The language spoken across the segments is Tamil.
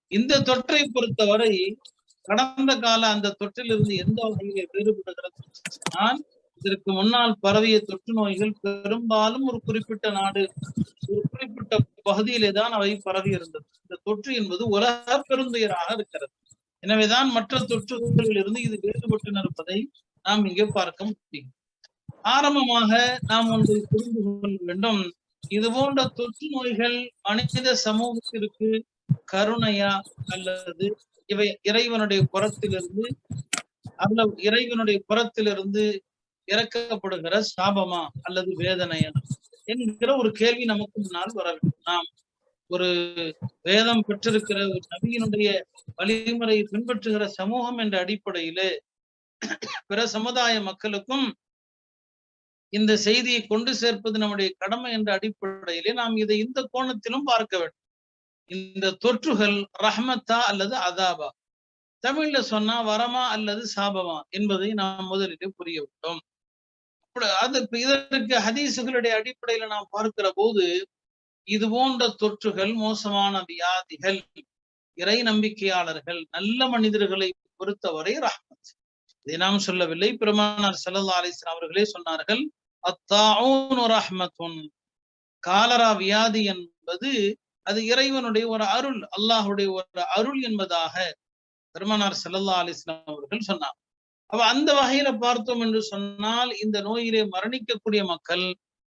இந்த தொற்றை பொறுத்தவரை கடந்த கால அந்த தொற்றிலிருந்து எந்த வகையிலே வேறுபடுகிறது நான் இதற்கு முன்னால் பரவிய தொற்று நோய்கள் பெரும்பாலும் ஒரு குறிப்பிட்ட நாடு ஒரு குறிப்பிட்ட பகுதியிலே தான் அவை பரவி இருந்தது இந்த தொற்று என்பது உலக பெருந்துயராக இருக்கிறது எனவேதான் மற்ற தொற்றுகளில் இருந்து இது வேறுபட்டு இருப்பதை நாம் இங்கே பார்க்க முடியும் ஆரம்பமாக நாம் ஒன்றை புரிந்து கொள்ள வேண்டும் இது போன்ற தொற்று நோய்கள் மனித சமூகத்திற்கு கருணையா அல்லது இவை இறைவனுடைய புறத்திலிருந்து அல்ல இறைவனுடைய புறத்திலிருந்து இறக்கப்படுகிற சாபமா அல்லது வேதனையா என்கிற ஒரு கேள்வி நமக்கு முன்னால் வர வேண்டும் நாம் ஒரு வேதம் பெற்றிருக்கிற ஒரு நபியினுடைய வழிமுறையை பின்பற்றுகிற சமூகம் என்ற அடிப்படையிலே பிற சமுதாய மக்களுக்கும் இந்த செய்தியை கொண்டு சேர்ப்பது நம்முடைய கடமை என்ற அடிப்படையிலே நாம் இதை இந்த கோணத்திலும் பார்க்க வேண்டும் இந்த தொற்றுகள் ரஹ்மத்தா அல்லது அதாபா தமிழ்ல சொன்னா வரமா அல்லது சாபமா என்பதை நாம் முதலிலே புரிய விட்டோம் அது இதற்கு ஹதீசுகளுடைய அடிப்படையில நாம் பார்க்கிற போது இது போன்ற தொற்றுகள் மோசமான வியாதிகள் இறை நம்பிக்கையாளர்கள் நல்ல மனிதர்களை பொறுத்தவரை ரஹ்மத் இதை நாம் சொல்லவில்லை பெருமானார் சல்லா அலிஸ்லாம் அவர்களே சொன்னார்கள் அத்தாவுன் ரஹ்மத்துன் காலரா வியாதி என்பது அது இறைவனுடைய ஒரு அருள் அல்லாஹுடைய ஒரு அருள் என்பதாக பெருமானார் சல்லல்லா அலிஸ்லாம் அவர்கள் சொன்னார் அப்ப அந்த வகையில பார்த்தோம் என்று சொன்னால் இந்த நோயிலே மரணிக்கக்கூடிய மக்கள்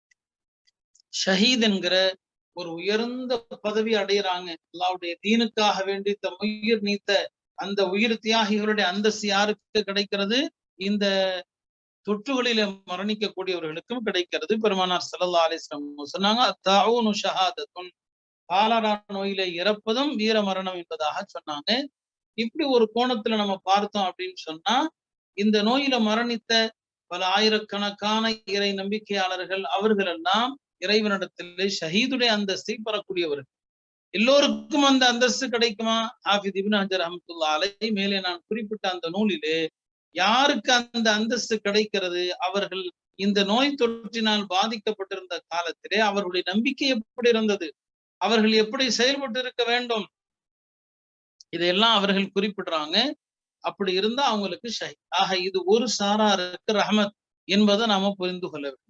ஷஹீத் என்கிற ஒரு உயர்ந்த பதவி அடையிறாங்க அல்லாவுடைய தீனுக்காக வேண்டி தம் உயிர் நீத்த அந்த உயிர் தியாகிகளுடைய அந்தஸ்து யாருக்கு கிடைக்கிறது இந்த தொற்றுகளில மரணிக்கக்கூடியவர்களுக்கும் கிடைக்கிறது பெருமானார் சல்லா அலிஸ்லாம் சொன்னாங்க தாவுனு ஷஹாதத்துன் காலரா நோயில இறப்பதும் வீர மரணம் என்பதாக சொன்னாங்க இப்படி ஒரு கோணத்துல நம்ம பார்த்தோம் அப்படின்னு சொன்னா இந்த நோயில மரணித்த பல ஆயிரக்கணக்கான இறை நம்பிக்கையாளர்கள் அவர்கள் எல்லாம் இறைவனிடத்திலே ஷஹீதுடைய அந்தஸ்தை பெறக்கூடியவர்கள் எல்லோருக்கும் அந்த அந்தஸ்து கிடைக்குமா ஹாஃபித் இபின் ஹஜர் அஹமத்துல்லா அலை மேலே நான் குறிப்பிட்ட அந்த நூலிலே யாருக்கு அந்த அந்தஸ்து கிடைக்கிறது அவர்கள் இந்த நோய் தொற்றினால் பாதிக்கப்பட்டிருந்த காலத்திலே அவர்களுடைய நம்பிக்கை எப்படி இருந்தது அவர்கள் எப்படி செயல்பட்டு இருக்க வேண்டும் இதையெல்லாம் அவர்கள் குறிப்பிடுறாங்க அப்படி இருந்தா அவங்களுக்கு ஷஹி ஆக இது ஒரு சாராருக்கு ரஹமத் என்பதை நாம புரிந்து கொள்ள வேண்டும்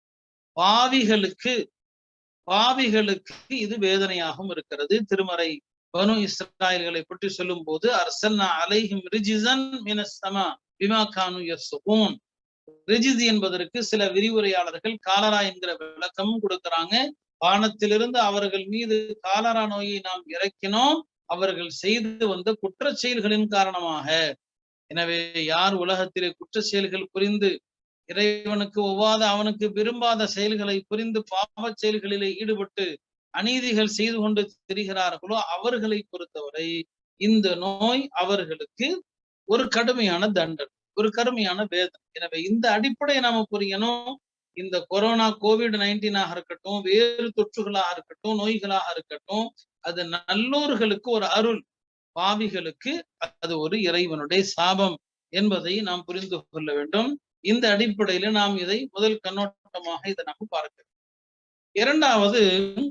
பாவிகளுக்கு பாவிகளுக்கு இது வேதனையாகவும் இருக்கிறது திருமறை பனு இஸ்ராயல்களை பற்றி சொல்லும் போது அரசன்னா அலைஹிம் ரிஜிசன் மினஸ்தமா பிமா கானு யசுகூன் ரிஜிஸ் என்பதற்கு சில விரிவுரையாளர்கள் காலரா என்கிற விளக்கமும் கொடுக்கிறாங்க வானத்திலிருந்து அவர்கள் மீது காலரா நோயை நாம் இறக்கினோம் அவர்கள் செய்து வந்த குற்ற செயல்களின் காரணமாக எனவே யார் உலகத்திலே குற்ற செயல்கள் புரிந்து இறைவனுக்கு ஒவ்வாத அவனுக்கு விரும்பாத செயல்களை புரிந்து பாவ செயல்களிலே ஈடுபட்டு அநீதிகள் செய்து கொண்டு திரிகிறார்களோ அவர்களை பொறுத்தவரை இந்த நோய் அவர்களுக்கு ஒரு கடுமையான தண்டனை ஒரு கடுமையான வேதனை எனவே இந்த அடிப்படையை நாம புரியணும் இந்த கொரோனா கோவிட் நைன்டீனாக இருக்கட்டும் வேறு தொற்றுகளாக இருக்கட்டும் நோய்களாக இருக்கட்டும் அது நல்லோர்களுக்கு ஒரு அருள் பாவிகளுக்கு அது ஒரு இறைவனுடைய சாபம் என்பதை நாம் புரிந்து கொள்ள வேண்டும் இந்த அடிப்படையில நாம் இதை முதல் கண்ணோட்டமாக இதை நம்ம பார்க்கிறோம் இரண்டாவது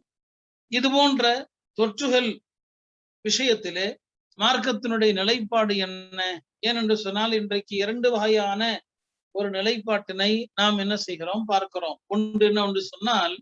இது போன்ற தொற்றுகள் விஷயத்திலே மார்க்கத்தினுடைய நிலைப்பாடு என்ன ஏனென்று சொன்னால் இன்றைக்கு இரண்டு வகையான ஒரு நிலைப்பாட்டினை நாம் என்ன செய்கிறோம் பார்க்கிறோம் ஒன்று என்ன ஒன்று சொன்னால்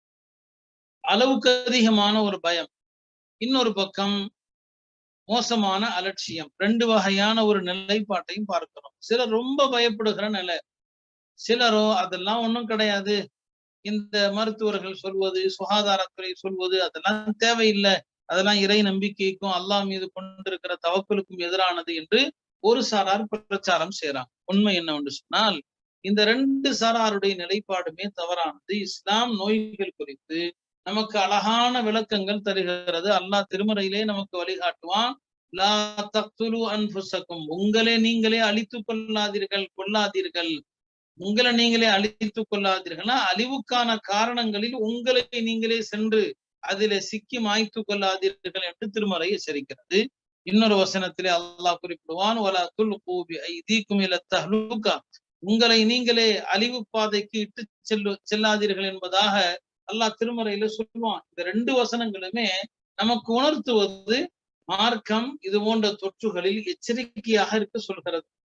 அளவுக்கு அதிகமான ஒரு பயம் இன்னொரு பக்கம் மோசமான அலட்சியம் ரெண்டு வகையான ஒரு நிலைப்பாட்டையும் பார்க்கிறோம் சிலர் ரொம்ப பயப்படுகிற நிலை சிலரோ அதெல்லாம் ஒண்ணும் கிடையாது இந்த மருத்துவர்கள் சொல்வது சுகாதாரத்துறை சொல்வது அதெல்லாம் தேவையில்லை அதெல்லாம் இறை நம்பிக்கைக்கும் அல்லாஹ் மீது கொண்டிருக்கிற தவக்கலுக்கும் எதிரானது என்று ஒரு சாரார் பிரச்சாரம் செய்யறாங்க உண்மை என்னவென்று சொன்னால் இந்த ரெண்டு சாராருடைய நிலைப்பாடுமே தவறானது இஸ்லாம் நோய்கள் குறித்து நமக்கு அழகான விளக்கங்கள் தருகிறது அல்லாஹ் திருமறையிலே நமக்கு வழிகாட்டுவான் லா தக்துலு அன்புசக்கும் உங்களே நீங்களே அழித்து கொள்ளாதீர்கள் கொள்ளாதீர்கள் உங்களை நீங்களே அழித்துக் கொள்ளாதீர்கள்னா அழிவுக்கான காரணங்களில் உங்களை நீங்களே சென்று அதிலே சிக்கி மாய்த்து கொள்ளாதீர்கள் என்று திருமறை எச்சரிக்கிறது இன்னொரு வசனத்திலே அல்லாஹ் குறிப்பிடுவான் ஒலா துல் கூபி ஐதீக்கும் இல தஹ்லூகா உங்களை நீங்களே அழிவு பாதைக்கு இட்டு செல்லு செல்லாதீர்கள் என்பதாக அல்லாஹ் திருமறையில சொல்லுவான் இந்த ரெண்டு வசனங்களுமே நமக்கு உணர்த்துவது மார்க்கம் இது போன்ற தொற்றுகளில் எச்சரிக்கையாக இருக்க சொல்கிறது